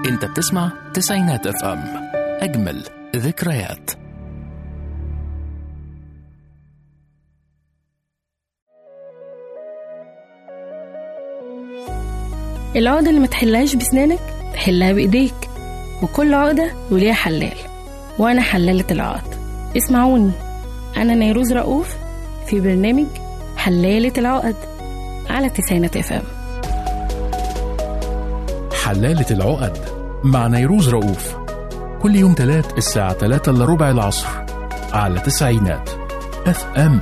انت بتسمع تسعينات اف ام اجمل ذكريات العقدة اللي ما تحلهاش بسنانك تحلها بإيديك وكل عقدة وليها حلال وأنا حلالة العقد اسمعوني أنا نيروز رؤوف في برنامج حلالة العقد على تسعينات اف ام حلالة العقد مع نيروز رؤوف كل يوم تلات الساعة تلاتة إلا ربع العصر على تسعينات اف ام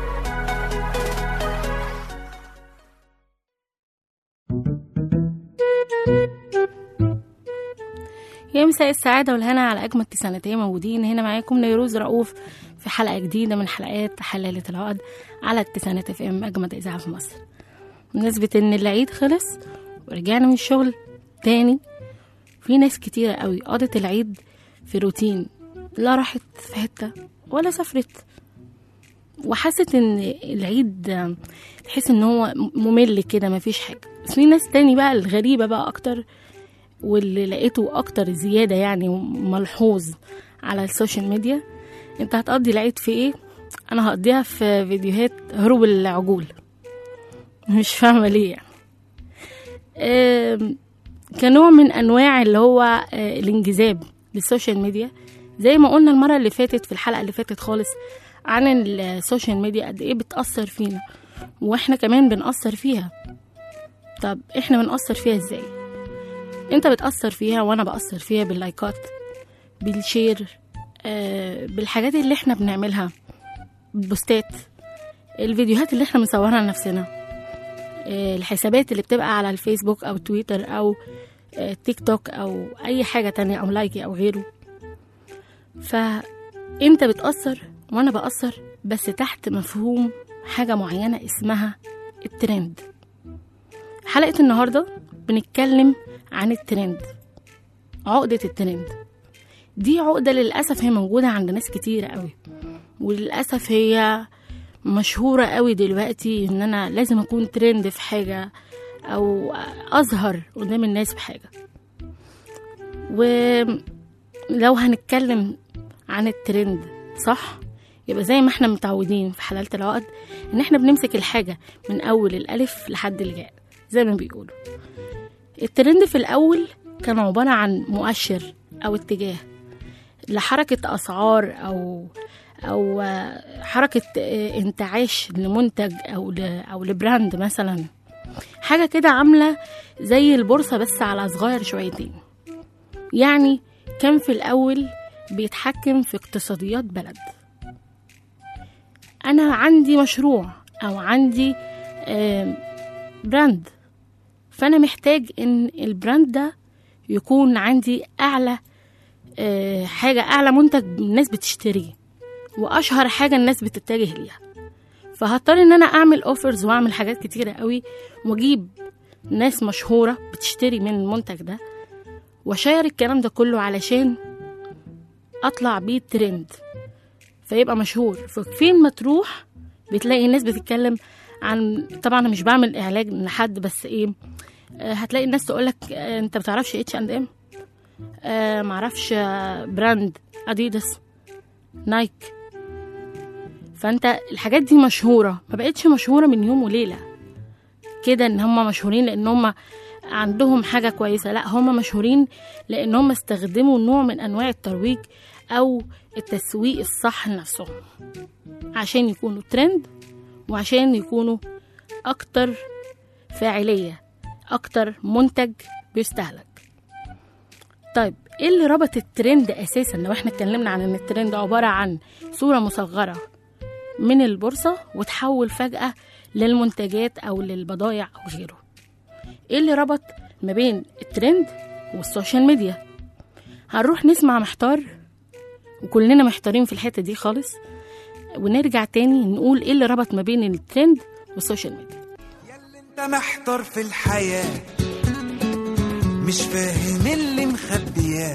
يا مساء السعادة والهنا على أجمل تسعيناتية موجودين هنا معاكم نيروز رؤوف في حلقة جديدة من حلقات حلالة العقد على التسعينات اف ام أجمل إذاعة في مصر بمناسبة إن العيد خلص ورجعنا من الشغل تاني في ناس كتيرة قوي قضت العيد في روتين لا راحت في حتة ولا سافرت وحست ان العيد آه، تحس ان هو ممل كده مفيش حاجة بس في ناس تاني بقى الغريبة بقى اكتر واللي لقيته اكتر زيادة يعني ملحوظ على السوشيال ميديا انت هتقضي العيد في ايه انا هقضيها في فيديوهات هروب العجول مش فاهمة ليه يعني آم، كنوع من انواع اللي هو آه، الانجذاب للسوشيال ميديا زي ما قلنا المره اللي فاتت في الحلقه اللي فاتت خالص عن السوشيال ميديا قد ايه بتاثر فينا واحنا كمان بنأثر فيها طب احنا بنأثر فيها ازاي انت بتأثر فيها وانا بأثر فيها باللايكات بالشير آه بالحاجات اللي احنا بنعملها البوستات الفيديوهات اللي احنا بنصورها لنفسنا آه، الحسابات اللي بتبقى على الفيسبوك او تويتر او آه، تيك توك او اي حاجة تانية او لايكي او غيره فانت بتأثر وانا بأثر بس تحت مفهوم حاجة معينة اسمها الترند حلقة النهاردة بنتكلم عن الترند عقدة الترند دي عقدة للأسف هي موجودة عند ناس كتيرة قوي وللأسف هي مشهورة قوي دلوقتي ان انا لازم اكون ترند في حاجة او اظهر قدام الناس بحاجة ولو هنتكلم عن الترند صح يبقى زي ما احنا متعودين في حلالة العقد ان احنا بنمسك الحاجة من اول الالف لحد الياء زي ما بيقولوا الترند في الاول كان عبارة عن مؤشر او اتجاه لحركة اسعار او او آه، حركه آه، انتعاش لمنتج او ل- او لبراند مثلا حاجه كده عامله زي البورصه بس على صغير شويتين يعني كان في الاول بيتحكم في اقتصاديات بلد انا عندي مشروع او عندي آه، براند فانا محتاج ان البراند ده يكون عندي اعلى آه، حاجه اعلى منتج الناس بتشتريه واشهر حاجه الناس بتتجه ليها فهضطر ان انا اعمل اوفرز واعمل حاجات كتيره قوي واجيب ناس مشهوره بتشتري من المنتج ده واشير الكلام ده كله علشان اطلع بيه ترند فيبقى مشهور ففين ما تروح بتلاقي الناس بتتكلم عن طبعا انا مش بعمل اعلاج لحد بس ايه آه، هتلاقي الناس تقولك آه، انت بتعرفش اتش اند ام معرفش آه، براند اديداس نايك فانت الحاجات دي مشهوره ما بقتش مشهوره من يوم وليله كده ان هم مشهورين لان هم عندهم حاجه كويسه لا هم مشهورين لان هم استخدموا نوع من انواع الترويج او التسويق الصح لنفسهم عشان يكونوا ترند وعشان يكونوا اكتر فاعليه اكتر منتج بيستهلك طيب ايه اللي ربط الترند اساسا لو احنا اتكلمنا عن ان الترند عباره عن صوره مصغره من البورصه وتحول فجاه للمنتجات او للبضائع او غيره ايه اللي ربط ما بين الترند والسوشيال ميديا هنروح نسمع محتار وكلنا محتارين في الحته دي خالص ونرجع تاني نقول ايه اللي ربط ما بين الترند والسوشيال ميديا ياللي انت محتار في الحياة مش فاهم اللي مخبياه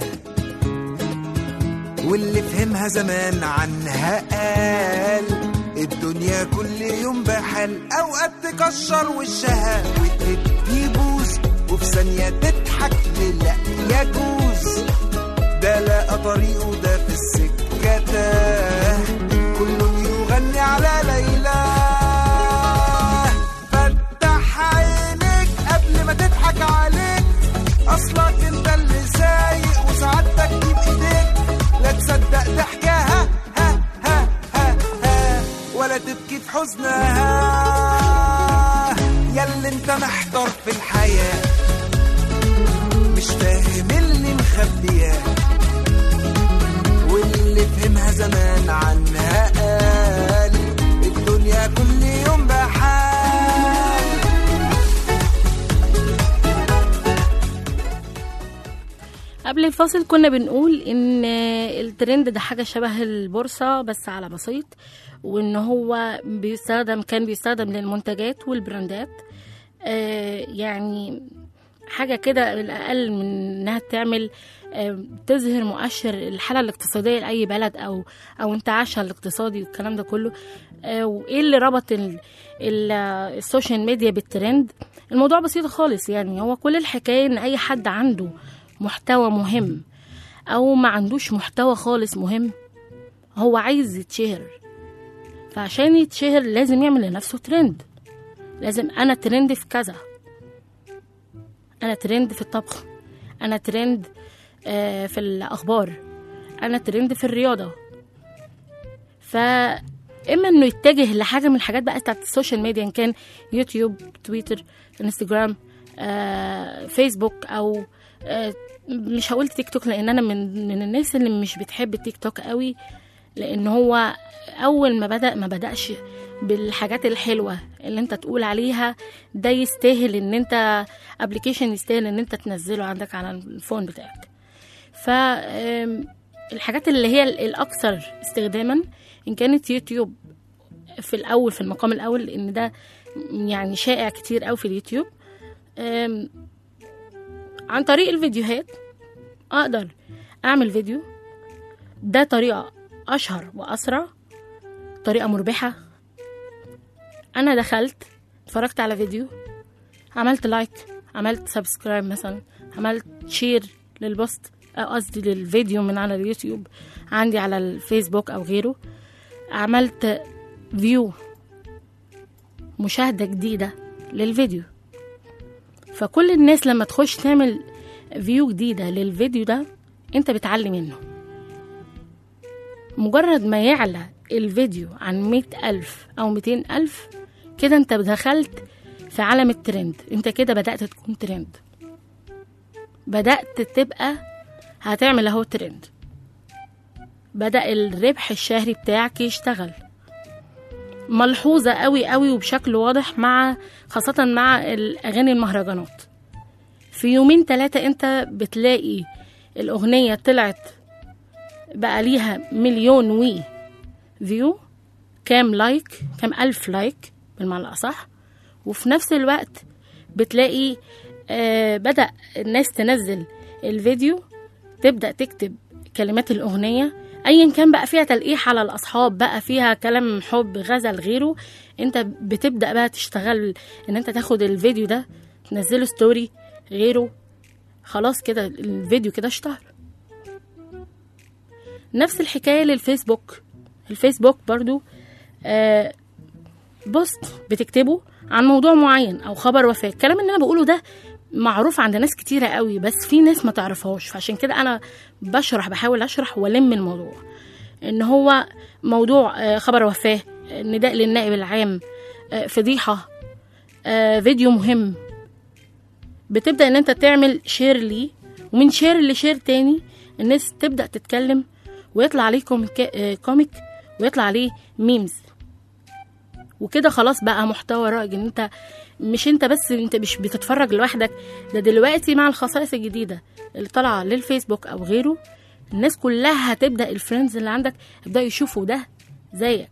واللي فهمها زمان عنها قال الدنيا كل يوم بحال اوقات تكشر وشها وتبكي بوس وفي ثانية تضحك لا يجوز ده لقى طريقه ده في السكة تاه كل يغني على ليلى فتح عينيك قبل ما تضحك عليك اصلك انت اللي سايق وسعادتك دي بايديك لا تصدق ضحكها ها ها ها ها ولا تبكي في حزنها ياللي انت محتار في الحياه مش فاهم اللي مخبياه واللي فهمها زمان عنها قال الدنيا كل يوم بحال قبل الفاصل كنا بنقول ان الترند ده حاجة شبه البورصة بس على بسيط وان هو بيستخدم كان بيستخدم للمنتجات والبراندات آه، يعني حاجة كده الأقل من إنها تعمل آه، تظهر مؤشر الحالة الاقتصادية لأي بلد أو أو انتعاشها الاقتصادي والكلام ده كله آه، وإيه اللي ربط ال- ال- آه، السوشيال ميديا بالترند الموضوع بسيط خالص يعني هو كل الحكاية إن أي حد عنده محتوى مهم أو ما عندوش محتوى خالص مهم هو عايز يتشهر فعشان يتشهر لازم يعمل لنفسه ترند لازم أنا ترند في كذا انا ترند في الطبخ انا ترند آه، في الاخبار انا ترند في الرياضه ف اما انه يتجه لحاجه من الحاجات بقى بتاعت السوشيال ميديا ان كان يوتيوب تويتر انستجرام آه، فيسبوك او آه، مش هقول تيك توك لان انا من من الناس اللي مش بتحب التيك توك قوي لان هو اول ما بدا ما بداش بالحاجات الحلوه اللي انت تقول عليها ده يستاهل ان انت ابلكيشن يستاهل ان انت تنزله عندك على الفون بتاعك ف آم، الحاجات اللي هي ال- الاكثر استخداما ان كانت يوتيوب في الاول في المقام الاول لان ده يعني شائع كتير قوي في اليوتيوب آم، عن طريق الفيديوهات اقدر اعمل فيديو ده طريقه اشهر واسرع طريقه مربحه انا دخلت اتفرجت على فيديو عملت لايك عملت سبسكرايب مثلا عملت شير للبوست أو قصدي للفيديو من على اليوتيوب عندي على الفيسبوك او غيره عملت فيو مشاهدة جديدة للفيديو فكل الناس لما تخش تعمل فيو جديدة للفيديو ده انت بتعلي منه مجرد ما يعلى الفيديو عن مئة ألف أو ميتين ألف كده انت دخلت في عالم الترند انت كده بدأت تكون ترند بدأت تبقى هتعمل اهو ترند بدأ الربح الشهري بتاعك يشتغل ملحوظة قوي قوي وبشكل واضح مع خاصة مع الأغاني المهرجانات في يومين ثلاثة انت بتلاقي الأغنية طلعت بقى ليها مليون وي فيو كام لايك كام ألف لايك بالمعنى الأصح وفي نفس الوقت بتلاقي آه بدأ الناس تنزل الفيديو تبدأ تكتب كلمات الأغنية أيا كان بقى فيها تلقيح على الأصحاب بقى فيها كلام حب غزل غيره أنت بتبدأ بقى تشتغل إن أنت تاخد الفيديو ده تنزله ستوري غيره خلاص كده الفيديو كده اشتهر نفس الحكاية للفيسبوك الفيسبوك برضو آه بوست بتكتبه عن موضوع معين او خبر وفاه الكلام اللي انا بقوله ده معروف عند ناس كتيرة قوي بس في ناس ما تعرفهاش فعشان كده انا بشرح بحاول اشرح والم الموضوع ان هو موضوع آه، خبر وفاه آه، نداء للنائب العام آه، فضيحة آه، فيديو مهم بتبدأ ان انت تعمل شير ليه ومن شير لشير تاني الناس تبدأ تتكلم ويطلع عليه كوميك, آه، كوميك ويطلع عليه ميمز وكده خلاص بقى محتوى رائج ان انت مش انت بس انت مش بتتفرج لوحدك ده دلوقتي مع الخصائص الجديدة اللي طالعة للفيسبوك او غيره الناس كلها هتبدأ الفريندز اللي عندك يبدأوا يشوفوا ده زيك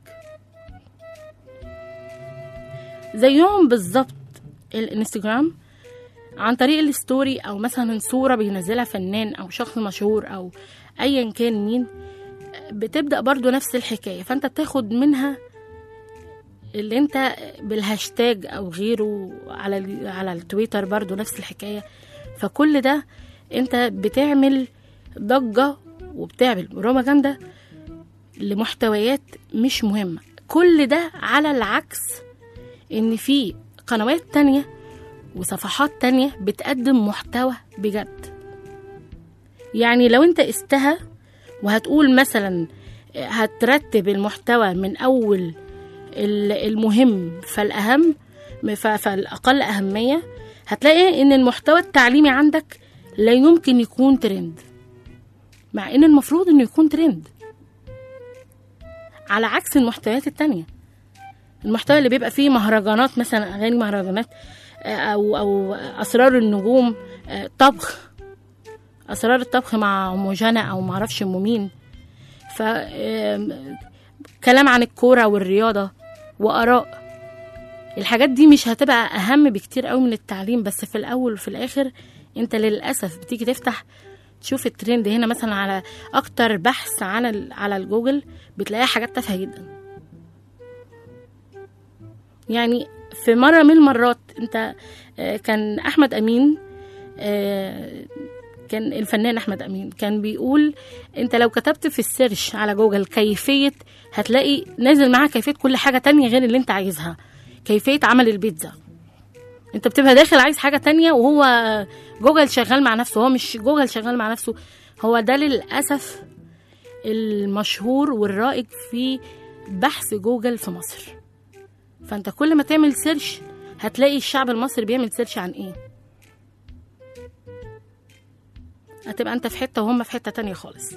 زيهم بالظبط الانستجرام عن طريق الستوري او مثلا صورة بينزلها فنان او شخص مشهور او ايا كان مين بتبدأ برضو نفس الحكاية فانت بتاخد منها اللي انت بالهاشتاج او غيره على ال- على التويتر برضو نفس الحكايه فكل ده انت بتعمل ضجه وبتعمل بروباجندا لمحتويات مش مهمه كل ده على العكس ان في قنوات تانية وصفحات تانية بتقدم محتوى بجد يعني لو انت استها وهتقول مثلا هترتب المحتوى من اول ال- المهم فالاهم ف- فالاقل اهميه هتلاقي ان المحتوى التعليمي عندك لا يمكن يكون ترند مع ان المفروض انه يكون ترند على عكس المحتويات التانية المحتوى اللي بيبقى فيه مهرجانات مثلا اغاني مهرجانات آه، او او اسرار النجوم آه، طبخ اسرار الطبخ مع ام جنى او معرفش ام مين ف آم، كلام عن الكوره والرياضه واراء الحاجات دي مش هتبقى اهم بكتير قوي من التعليم بس في الاول وفي الاخر انت للاسف بتيجي تفتح تشوف الترند هنا مثلا على اكتر بحث عن ال- على الجوجل بتلاقيها حاجات تافهه جدا يعني في مره من المرات انت آه، كان احمد امين آه، كان الفنان احمد امين كان بيقول انت لو كتبت في السيرش على جوجل كيفيه هتلاقي نازل معاها كيفيه كل حاجه تانية غير اللي انت عايزها كيفيه عمل البيتزا انت بتبقى داخل عايز حاجه تانية وهو جوجل شغال مع نفسه هو مش جوجل شغال مع نفسه هو ده للاسف المشهور والرائج في بحث جوجل في مصر فانت كل ما تعمل سيرش هتلاقي الشعب المصري بيعمل سيرش عن ايه هتبقى انت في حته وهم في حته تانية خالص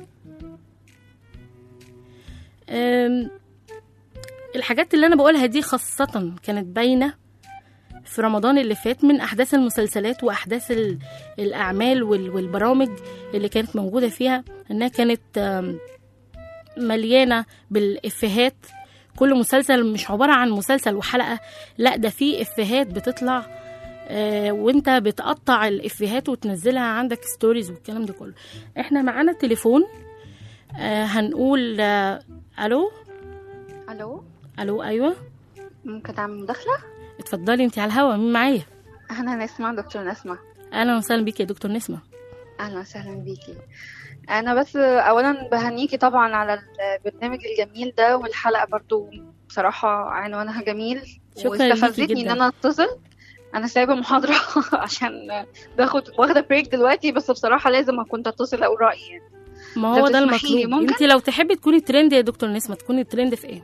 أم، الحاجات اللي انا بقولها دي خاصه كانت باينه في رمضان اللي فات من احداث المسلسلات واحداث ال- الاعمال وال- والبرامج اللي كانت موجوده فيها انها كانت أم، مليانه بالافيهات كل مسلسل مش عباره عن مسلسل وحلقه لا ده في افيهات بتطلع آه، وانت بتقطع الافيهات وتنزلها عندك ستوريز والكلام ده كله احنا معانا تليفون آه، هنقول آه، الو الو الو ايوه ممكن اعمل مداخله اتفضلي انت على الهوا مين معايا انا نسمع دكتور نسمة اهلا وسهلا بيكي يا دكتور نسمه اهلا وسهلا بيكي انا بس اولا بهنيكي طبعا على البرنامج الجميل ده والحلقه برضو بصراحه عنوانها جميل شكرا ليكي واستفزتني جدا. ان انا اتصل انا سايبه محاضره عشان باخد واخده بريك دلوقتي بس بصراحه لازم كنت اتصل اقول رايي يعني. ما هو طب ده تسمحي لي المطلوب ممكن؟ انت لو تحبي تكوني ترند يا دكتور نسمه تكوني ترند في ايه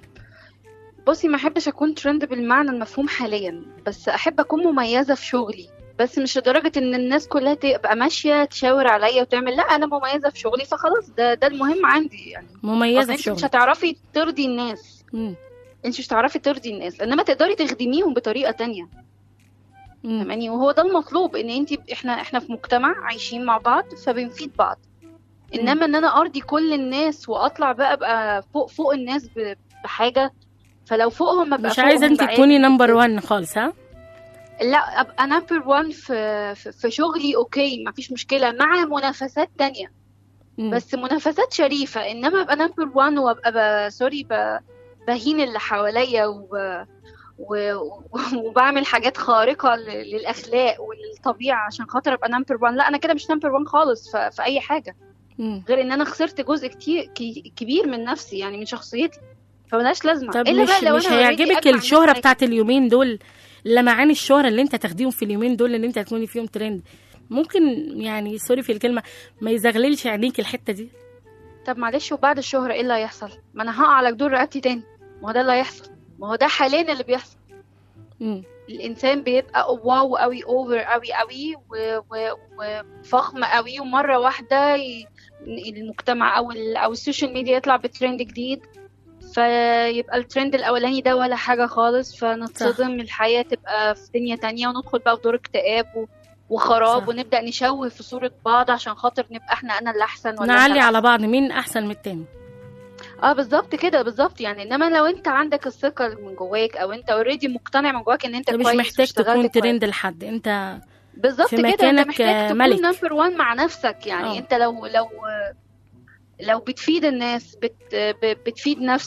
بصي ما احبش اكون ترند بالمعنى المفهوم حاليا بس احب اكون مميزه في شغلي بس مش لدرجه ان الناس كلها تبقى ماشيه تشاور عليا وتعمل لا انا مميزه في شغلي فخلاص ده ده المهم عندي يعني أصل مميزه في انت مش شغلك هتعرفي ترضي الناس مم. انت مش هتعرفي ترضي الناس انما تقدري تخدميهم بطريقه تانية مم. فاهماني وهو ده المطلوب ان انت احنا احنا في مجتمع عايشين مع بعض فبنفيد بعض انما ان انا ارضي كل الناس واطلع بقى ابقى فوق فوق الناس ب- بحاجه فلو فوقهم ابقى مش عايزه فوقهم انت بعادي تكوني نمبر جداً. 1 خالص ها لا ابقى نمبر 1 في في- في شغلي اوكي ما فيش مشكله مع منافسات تانية مم. بس منافسات شريفه انما ابقى نمبر 1 وابقى ب- سوري ب- بهين اللي حواليا و... و... وبعمل حاجات خارقه ل- للاخلاق وللطبيعه عشان خاطر ابقى نمبر 1 لا انا كده مش نمبر 1 خالص ف... في اي حاجه مم. غير ان انا خسرت جزء كتير ك- كبير من نفسي يعني من شخصيتي فملهاش لازمه طب الا مش بقى لو مش انا already هيعجبك أجمع الشهرة ناس بتاعت اليومين دول لمعان الشهرة اللي انت تاخديهم في اليومين دول اللي انت هتكوني فيهم ترند ممكن يعني سوري في الكلمة ما يزغللش عينيك الحتة دي طب معلش وبعد الشهرة ايه اللي هيحصل؟ ما انا هقع على جدور رقبتي تاني ما هو ده اللي هيحصل ما هو ده حاليا اللي بيحصل مم. الانسان بيبقى واو قوي اوفر قوي قوي و- و- وفخم قوي ومره واحده ي- المجتمع او ال او السوشيال ميديا يطلع بترند جديد فيبقى الترند الاولاني ده ولا حاجه خالص فنتصدم الحياه تبقى في دنيا تانية وندخل بقى في دور اكتئاب و- وخراب صح. ونبدا نشوه في صوره بعض عشان خاطر نبقى احنا انا اللي احسن ولا أنت نعلي على بعض مين احسن من التاني اه بالظبط كده بالظبط يعني انما لو انت عندك الثقه من جواك او انت اوريدي مقتنع من جواك ان انت انت مش كويس محتاج واشتغلت تكون كويس. ترند لحد انت بالظبط في كده انت مكانك، محتاج آه، تكون ملك. نمبر 1 مع نفسك يعني آه. أوه. انت لو لو لو بتفيد الناس بت ب- بتفيد نفسك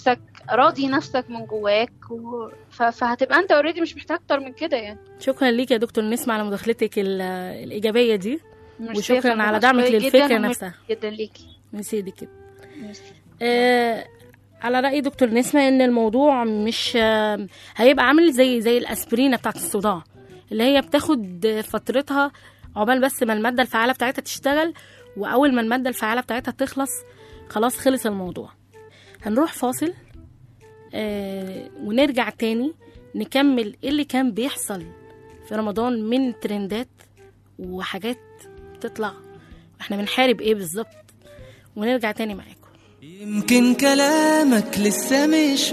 راضي نفسك من جواك و... ف... فهتبقى انت اوريدي مش محتاج اكتر من كده يعني شكرا ليك يا دكتور نسمة على مداخلتك ال- الايجابيه دي ميرسي وشكراً يا فندم. على دعمك أشكرك للفكرة جداً نفسها. جدا ليكي من سيدي كده ميرسي. آه على رأي دكتور نسمة ان الموضوع مش آه هيبقى عامل زي زي الاسبرينة بتاعت الصداع اللي هي بتاخد فترتها عقبال بس ما المادة الفعالة بتاعتها تشتغل واول ما المادة الفعالة بتاعتها تخلص خلاص خلص الموضوع هنروح فاصل آه ونرجع تاني نكمل ايه اللي كان بيحصل في رمضان من ترندات وحاجات بتطلع احنا بنحارب ايه بالظبط ونرجع تاني معاكم يمكن كلامك لسه مش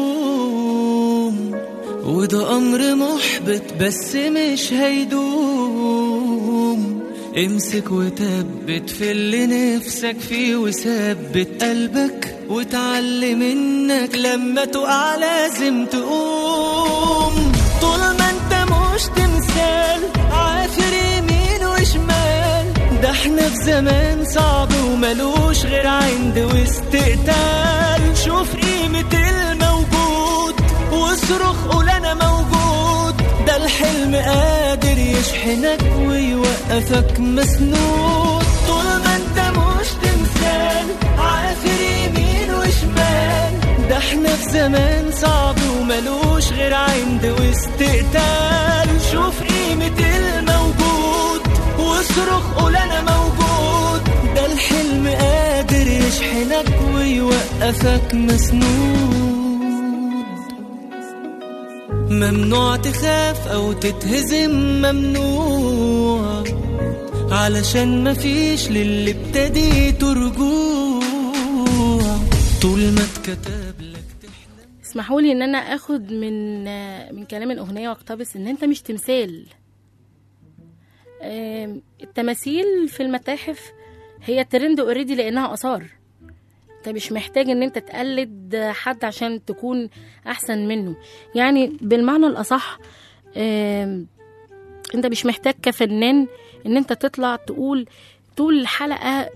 مفهوم وده أمر محبط بس مش هيدوم امسك وثبت في اللي نفسك فيه وثبت قلبك وتعلم انك لما تقع لازم تقوم طول ما انت مش تمثال عافر يمين وشمال ده احنا في زمان صعب وملوش غير عند واستقتال شوف قيمة الموجود واصرخ قول انا موجود ده الحلم قادر يشحنك ويوقفك مسنود طول ما انت مش تمثال عافر يمين وشمال ده احنا في زمان صعب وملوش غير عند واستقتال شوف قيمة الموجود واصرخ قول انا موجود ده الحلم قادر يشحنك ويوقفك مسنود ممنوع تخاف او تتهزم ممنوع علشان مفيش للي ابتديته رجوع طول ما اتكتب لك اسمحوا لي ان انا اخد من من كلام الاغنيه واقتبس ان انت مش تمثال آم، التماثيل في المتاحف هي ترند اوريدي لانها اثار انت مش محتاج ان انت تقلد حد عشان تكون احسن منه يعني بالمعنى الاصح آم، انت مش محتاج كفنان ان انت تطلع تقول طول الحلقه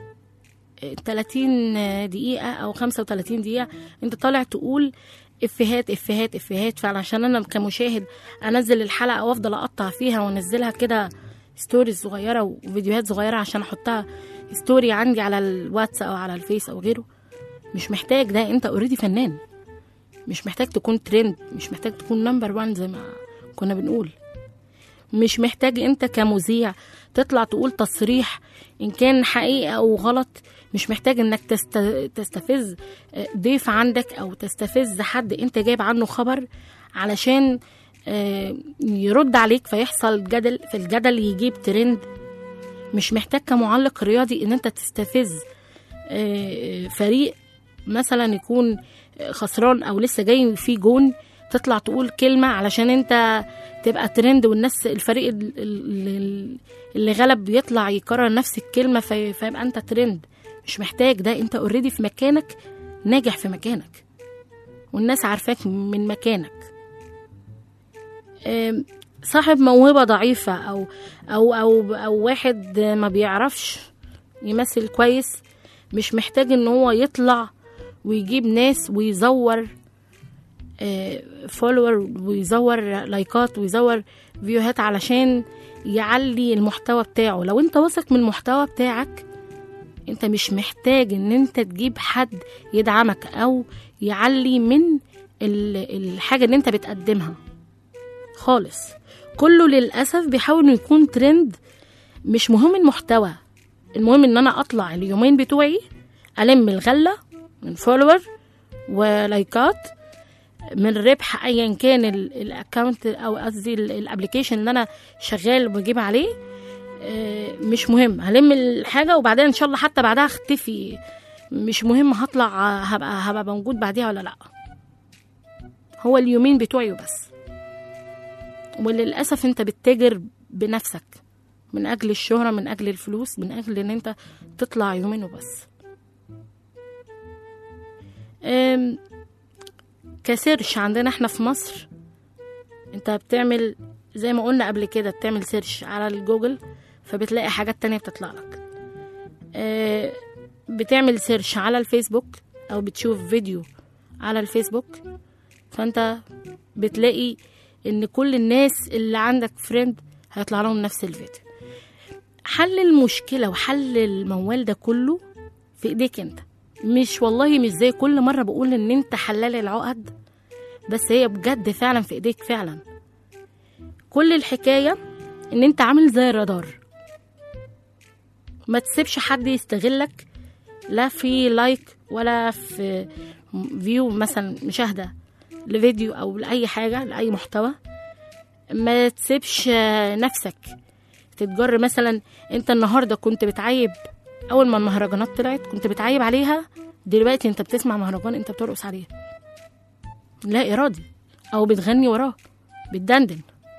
30 دقيقة أو 35 دقيقة أنت طالع تقول إفيهات إفيهات إفيهات فعلشان أنا كمشاهد أنزل الحلقة وأفضل أقطع فيها وأنزلها كده ستوريز صغيرة وفيديوهات صغيرة عشان أحطها ستوري عندي على الواتس أو على الفيس أو غيره مش محتاج ده أنت أوريدي فنان مش محتاج تكون ترند مش محتاج تكون نمبر وان زي ما كنا بنقول مش محتاج انت كمذيع تطلع تقول تصريح ان كان حقيقة او غلط مش محتاج انك تست... تستفز ضيف عندك او تستفز حد انت جايب عنه خبر علشان آه، يرد عليك فيحصل جدل في الجدل يجيب ترند مش محتاج كمعلق رياضي ان انت تستفز آه، فريق مثلا يكون خسران او لسه جاي فيه جون تطلع تقول كلمة علشان انت تبقى ترند والناس الفريق ال- ال- اللي غلب يطلع يكرر نفس الكلمة في- فيبقى انت ترند مش محتاج ده انت اوريدي في مكانك ناجح في مكانك والناس عارفاك من مكانك أم، صاحب موهبة ضعيفة أو أو أو أو واحد ما بيعرفش يمثل كويس مش محتاج إن هو يطلع ويجيب ناس ويزور فولور ويزور لايكات ويزور فيوهات علشان يعلي المحتوى بتاعه لو انت واثق من المحتوى بتاعك انت مش محتاج ان انت تجيب حد يدعمك او يعلي من ال- الحاجة اللي انت بتقدمها خالص كله للأسف بيحاول انه يكون ترند مش مهم المحتوى المهم ان انا اطلع اليومين بتوعي الم الغلة من فولور ولايكات من ربح ايا كان الاكونت او قصدي الابلكيشن اللي انا شغال وبجيب عليه آه، مش مهم هلم الحاجه وبعدين ان شاء الله حتى بعدها اختفي مش مهم هطلع آه، هبقى هبقى موجود بعديها ولا لا هو اليومين بتوعي وبس وللاسف انت بتتاجر بنفسك من اجل الشهره من اجل الفلوس من اجل ان انت تطلع يومين وبس أم، كسيرش عندنا احنا في مصر انت بتعمل زي ما قلنا قبل كده بتعمل سيرش على الجوجل فبتلاقي حاجات تانية بتطلع لك اه، بتعمل سيرش على الفيسبوك او بتشوف فيديو على الفيسبوك فانت بتلاقي ان كل الناس اللي عندك فريند هيطلع لهم نفس الفيديو حل المشكله وحل الموال ده كله في ايديك انت مش والله مش زي كل مره بقول ان انت حلال العقد بس هي بجد فعلا في ايديك فعلا كل الحكايه ان انت عامل زي الرادار ما تسيبش حد يستغلك لا في لايك ولا في فيو مثلا مشاهده لفيديو او لاي حاجه لاي محتوى ما تسيبش آه، نفسك تتجر مثلا انت النهارده كنت بتعيب اول ما المهرجانات طلعت كنت بتعيب عليها دلوقتي انت بتسمع مهرجان انت بترقص عليه لا ارادي او بتغني وراه بتدندن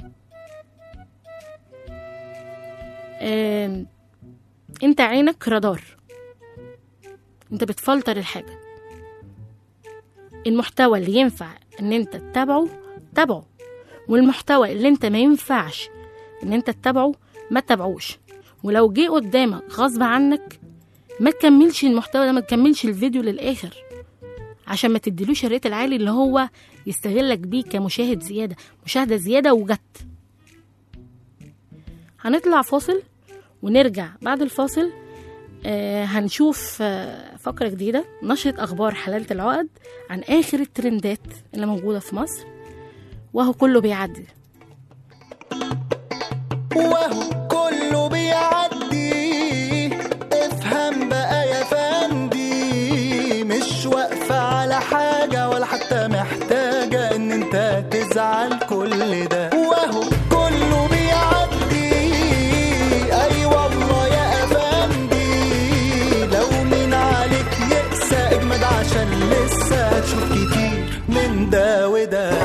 آم، انت عينك رادار انت بتفلتر الحاجه المحتوى اللي ينفع ان انت تتابعه تابعه والمحتوى اللي انت ما ينفعش ان انت تتابعه ما تتابعوش ولو جه قدامك غصب عنك ما تكملش المحتوى ده ما تكملش الفيديو للاخر عشان ما تديلوش الريت العالي اللي هو يستغلك بيه كمشاهد زياده مشاهده زياده وجت هنطلع فاصل ونرجع بعد الفاصل آه هنشوف آه فقرة جديدة نشرة أخبار حلالة العقد عن آخر الترندات اللي موجودة في مصر وهو كله بيعدي وهو كله بيعدي افهم بقى يا فندي مش واقفة على حاجة ولا حتى محتاجة ان انت تزعل كل ده وهو كله بيعدي اي والله يا افندي لو من عليك يقسى اجمد عشان لسه هتشوف كتير من ده وده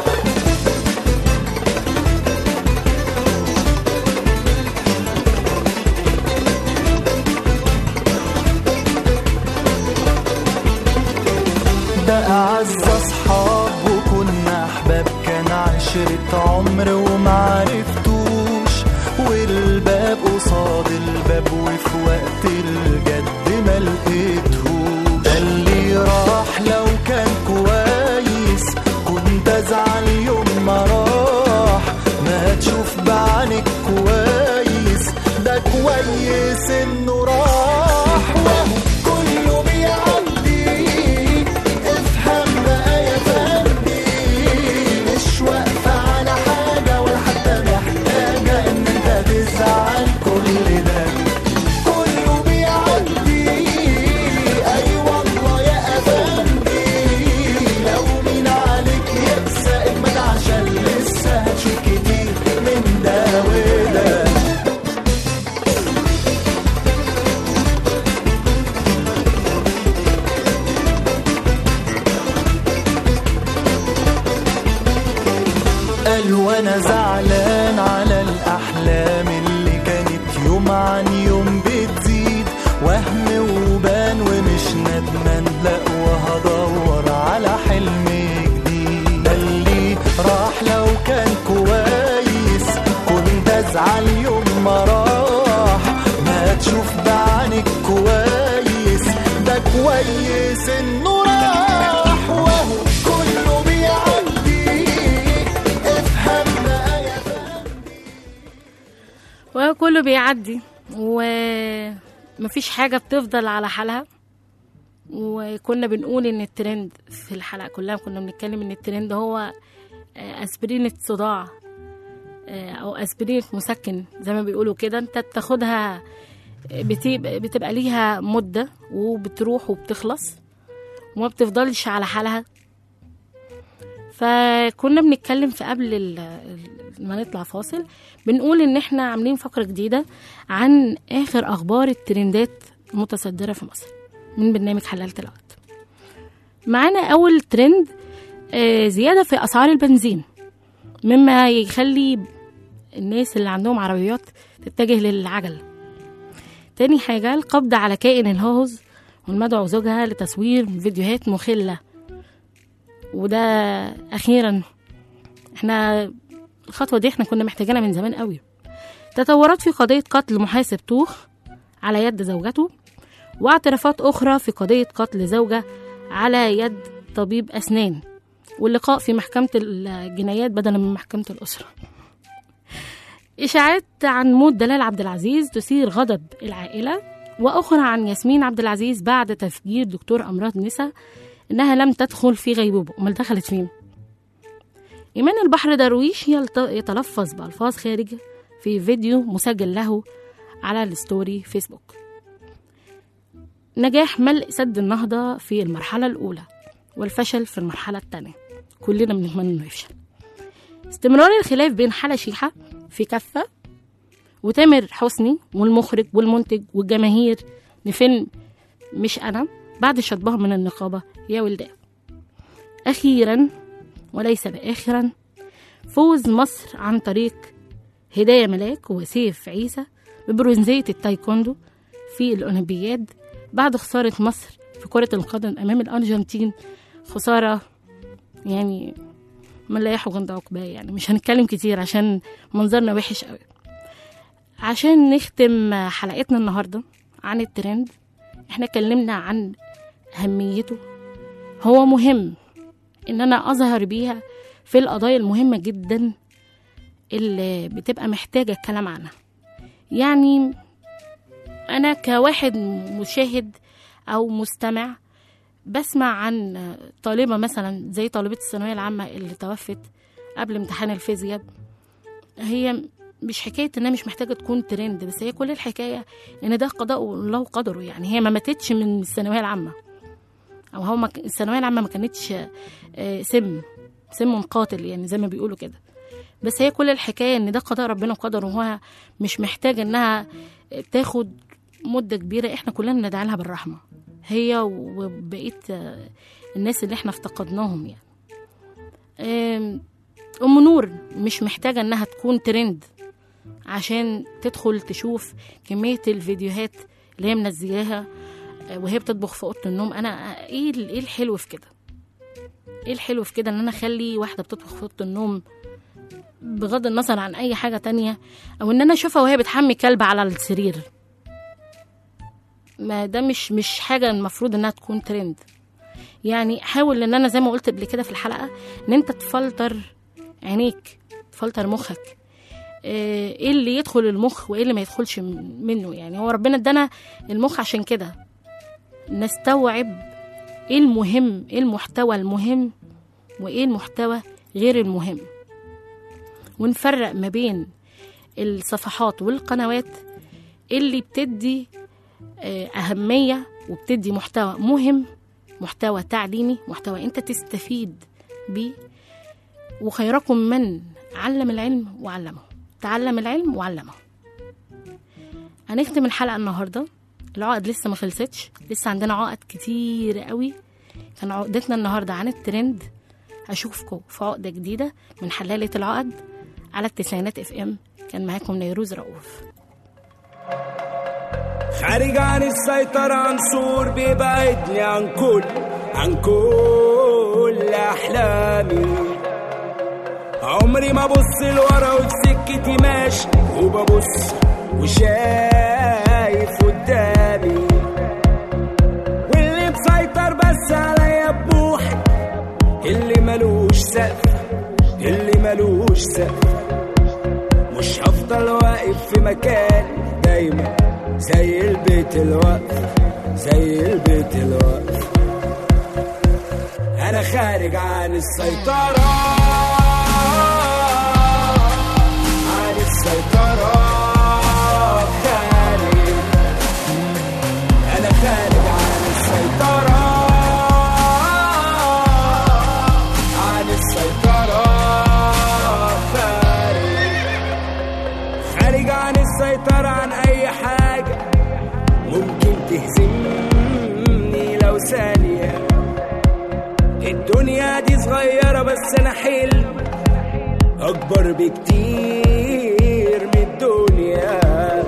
ده أعز أصحاب وكنا أحباب كان عشرة عمر ومعرفتوش والباب قصاد الباب وفي وقت الجد ما لقيتهوش ده اللي راح لو كان كويس كنت أزعل يوم ما راح ما تشوف بعينك كويس ده كويس إنه راح وهو كله بيعدي افهم بقى يا فندي مش واقفة على حاجة ولا حتى محتاجة إن أنت تزعل كل ده كله بيعدي أي والله يا أفندي لو مين عليك يقسى اجمد عشان لسه هتشوف كتير من ده وده قال وانا زعلان على الاحلام اللي كانت يوم عن يوم بتزيد وهم وبان ومش ندمان لا وهدور على حلم جديد ده اللي راح لو كان كويس كنت ازعل يوم ما راح ما تشوف بعينك كويس ده كويس انه راح وهو كله بيعدي افهم بقى يا وكله بيعدي ومفيش حاجة بتفضل على حالها وكنا بنقول ان الترند في الحلقة كلها كنا بنتكلم ان الترند هو آه، اسبرينة صداع آه، او اسبرينة مسكن زي ما بيقولوا كده انت بتاخدها بتبقى, بتبقى ليها مدة وبتروح وبتخلص وما بتفضلش على حالها فكنا بنتكلم في قبل ال- ال- ما نطلع فاصل بنقول ان احنا عاملين فقرة جديدة عن اخر اخبار الترندات المتصدرة في مصر من برنامج حلالة العقد معانا اول ترند آه، زيادة في اسعار البنزين مما يخلي الناس اللي عندهم عربيات تتجه للعجل تاني حاجة القبض على كائن الهوز والمدعو زوجها لتصوير فيديوهات مخلة وده أخيرا احنا الخطوة دي احنا كنا محتاجينها من زمان قوي تطورات في قضية قتل محاسب طوخ على يد زوجته واعترافات أخرى في قضية قتل زوجة على يد طبيب أسنان واللقاء في محكمة الجنايات بدلا من محكمة الأسرة إشاعات عن موت دلال عبد العزيز تثير غضب العائلة وأخرى عن ياسمين عبد العزيز بعد تفجير دكتور أمراض نسا إنها لم تدخل في غيبوبة أمال دخلت فين؟ إيمان البحر درويش يلت- يتلفظ بألفاظ خارجة في فيديو مسجل له على الستوري فيسبوك نجاح ملء سد النهضة في المرحلة الأولى والفشل في المرحلة الثانية كلنا بنتمنى إنه يفشل استمرار الخلاف بين حلا شيحة في كفة وتامر حسني والمخرج والمنتج والجماهير لفيلم مش أنا بعد شطبها من النقابة يا ولدان أخيرا وليس بآخرا فوز مصر عن طريق هداية ملاك وسيف عيسى ببرونزية التايكوندو في الأولمبياد بعد خسارة مصر في كرة القدم أمام الأرجنتين خسارة يعني من لا يحوج عند عقباه يعني مش هنتكلم كتير عشان منظرنا وحش قوي عشان نختم حلقتنا النهاردة عن الترند احنا اتكلمنا عن أهميته هو مهم ان انا اظهر بيها في القضايا المهمة جدا اللي بتبقى محتاجة الكلام عنها يعني انا كواحد مشاهد او مستمع بسمع عن طالبة مثلا زي طالبة الثانوية العامة اللي توفت قبل امتحان الفيزياء هي مش حكاية انها مش محتاجة تكون ترند بس هي كل الحكاية ان ده قضاء الله وقدره يعني هي ما ماتتش من الثانوية العامة او هو مك... الثانويه العامه ما كانتش آه، سم سم قاتل يعني زي ما بيقولوا كده بس هي كل الحكايه ان ده قضاء ربنا وقدره وهو مش محتاج انها تاخد مده كبيره احنا كلنا ندعي لها بالرحمه هي وبقيه آه، الناس اللي احنا افتقدناهم يعني آم، ام نور مش محتاجه انها تكون ترند عشان تدخل تشوف كميه الفيديوهات اللي هي منزلاها وهي بتطبخ في اوضه النوم انا ايه ال- ايه الحلو في كده ايه الحلو في كده ان انا اخلي واحده بتطبخ في اوضه النوم بغض النظر عن اي حاجه تانية او ان انا اشوفها وهي بتحمي كلب على السرير ما ده مش مش حاجه المفروض انها تكون ترند يعني حاول ان انا زي ما قلت قبل كده في الحلقه ان انت تفلتر عينيك تفلتر مخك آه، ايه اللي يدخل المخ وايه اللي ما يدخلش من- منه يعني هو ربنا ادانا المخ عشان كده نستوعب ايه المهم ايه المحتوى المهم وايه المحتوى غير المهم ونفرق ما بين الصفحات والقنوات اللي بتدي آه، أهمية وبتدي محتوى مهم محتوى تعليمي محتوى أنت تستفيد بيه وخيركم من علم العلم وعلمه تعلم العلم وعلمه هنختم الحلقة النهاردة العقد لسه ما خلصتش لسه عندنا عقد كتير قوي كان عقدتنا النهاردة عن الترند هشوفكم في عقدة جديدة من حلالة العقد على التسعينات اف ام كان معاكم نيروز رؤوف خارج عن السيطرة عنصر بيبعدني عن كل عن كل أحلامي عمري ما بص لورا وفي سكتي ماشي وببص وشايف قدامي واللي مسيطر بس عليا بوحي اللي ملوش سقف اللي ملوش سقف مش هفضل واقف في مكان دايما زي البيت الوقف زي البيت الوقف انا خارج عن السيطرة عن السيطرة خارج انا خارج عن السيطرة عن السيطرة خارج خارج عن السيطرة عن أي حاجة ممكن تهزمني لو ثانية الدنيا دي صغيرة بس أنا حلم أكبر بكتير من الدنيا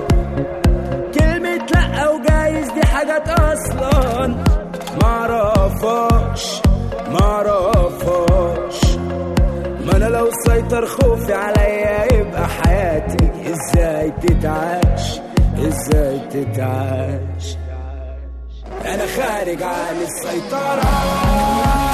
كلمة لأ وجايز دي حاجات أصلا معرفهاش معرفهاش ما انا لو سيطر خوفي عليا يبقى حياتي ازاي تتعاش ازاي تتعاش انا خارج عن السيطرة